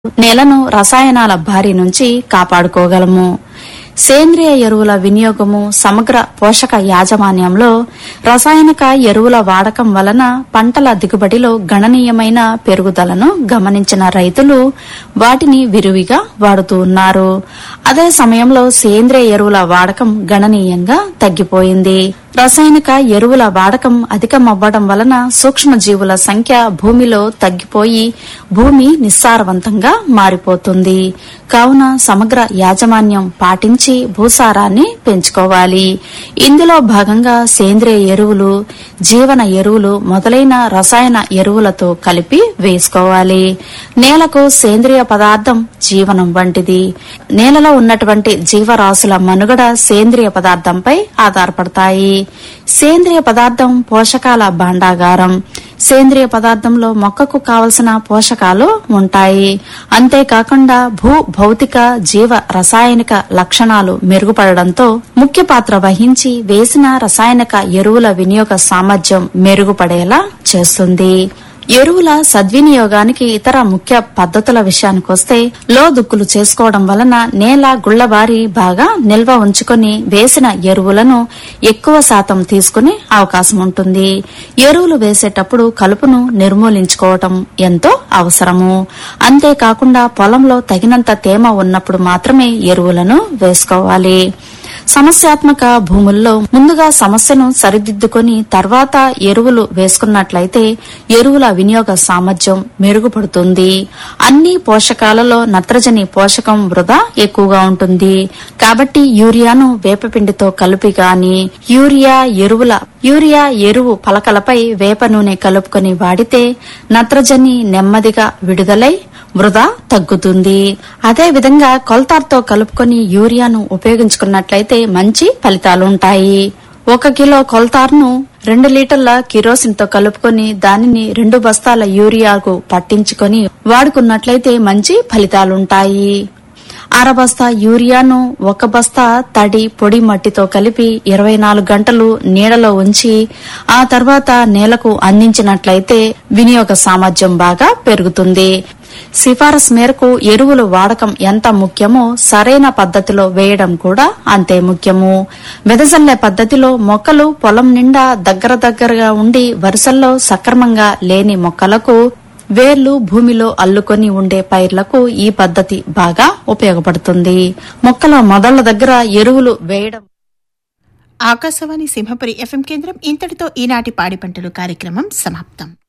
నేలను రసాయనాల బారి నుంచి కాపాడుకోగలము సేంద్రియ ఎరువుల వినియోగము సమగ్ర పోషక యాజమాన్యంలో రసాయనిక ఎరువుల వాడకం వలన పంటల దిగుబడిలో గణనీయమైన పెరుగుదలను గమనించిన రైతులు వాటిని విరివిగా వాడుతూ ఉన్నారు అదే సమయంలో సేంద్రియ ఎరువుల వాడకం గణనీయంగా తగ్గిపోయింది రసాయనిక ఎరువుల వాడకం అధికమవ్వడం వలన సూక్ష్మజీవుల సంఖ్య భూమిలో తగ్గిపోయి భూమి నిస్సారవంతంగా మారిపోతుంది కావున సమగ్ర యాజమాన్యం పాటించి భూసారాన్ని పెంచుకోవాలి ఇందులో భాగంగా సేంద్రియ ఎరువులు జీవన ఎరువులు మొదలైన రసాయన ఎరువులతో కలిపి వేసుకోవాలి నేలకు సేంద్రియ పదార్థం జీవనం వంటిది నేలలో ఉన్నటువంటి జీవరాశుల మనుగడ సేంద్రియ పదార్థంపై ఆధారపడతాయి సేంద్రియ పదార్థం పోషకాల భాండాగారం సేంద్రియ పదార్థంలో మొక్కకు కావలసిన పోషకాలు ఉంటాయి అంతేకాకుండా భూ భౌతిక జీవ రసాయనిక లక్షణాలు మెరుగుపడడంతో ముఖ్య పాత్ర వహించి వేసిన రసాయనిక ఎరువుల వినియోగ సామర్థ్యం మెరుగుపడేలా చేస్తుంది ఎరువుల సద్వినియోగానికి ఇతర ముఖ్య పద్ధతుల విషయానికొస్తే లో దుక్కులు చేసుకోవడం వలన నేల గుళ్లబారి బాగా నిల్వ ఉంచుకొని వేసిన ఎరువులను ఎక్కువ శాతం తీసుకునే అవకాశం ఉంటుంది ఎరువులు వేసేటప్పుడు కలుపును నిర్మూలించుకోవటం ఎంతో అవసరము అంతేకాకుండా పొలంలో తగినంత తేమ ఉన్నప్పుడు మాత్రమే ఎరువులను వేసుకోవాలి సమస్యాత్మక భూముల్లో ముందుగా సమస్యను సరిదిద్దుకొని తర్వాత ఎరువులు వేసుకున్నట్లయితే ఎరువుల వినియోగ సామర్థ్యం మెరుగుపడుతుంది అన్ని పోషకాలలో నత్రజని పోషకం వృధా ఎక్కువగా ఉంటుంది కాబట్టి యూరియాను వేపపిండితో కలిపి గాని యూరియా ఎరువుల యూరియా ఎరువు పలకలపై వేప నూనె కలుపుకొని వాడితే నత్రజని నెమ్మదిగా విడుదలై వృధా తగ్గుతుంది అదే విధంగా కొల్తార్తో కలుపుకొని యూరియాను ఉపయోగించుకున్నట్లయితే మంచి ఫలితాలుంటాయి ఒక కిలో కొల్తార్ను రెండు లీటర్ల కిరోసిన్ తో కలుపుకొని దానిని రెండు బస్తాల యూరియాకు పట్టించుకొని వాడుకున్నట్లయితే మంచి ఫలితాలుంటాయి అరబస్తా యూరియాను ఒక బస్తా తడి పొడి మట్టితో కలిపి ఇరవై నాలుగు గంటలు నీడలో ఉంచి ఆ తర్వాత నేలకు అందించినట్లయితే వినియోగ సామర్థ్యం బాగా పెరుగుతుంది సిఫారసు మేరకు ఎరువులు వాడకం ఎంత ముఖ్యమో సరైన పద్ధతిలో వేయడం కూడా అంతే ముఖ్యము వెదజల్లే పద్ధతిలో మొక్కలు పొలం నిండా దగ్గర దగ్గరగా ఉండి వరుసల్లో సక్రమంగా లేని మొక్కలకు వేర్లు భూమిలో అల్లుకొని ఉండే పైర్లకు ఈ పద్ధతి బాగా ఉపయోగపడుతుంది మొక్కల మొదళ్ల దగ్గర ఎరువులు వేయడం ఆకాశవాణి సింహపురి ఎఫ్ఎం కేంద్రం ఇంతటితో ఈనాటి పాడి పంటలు కార్యక్రమం సమాప్తం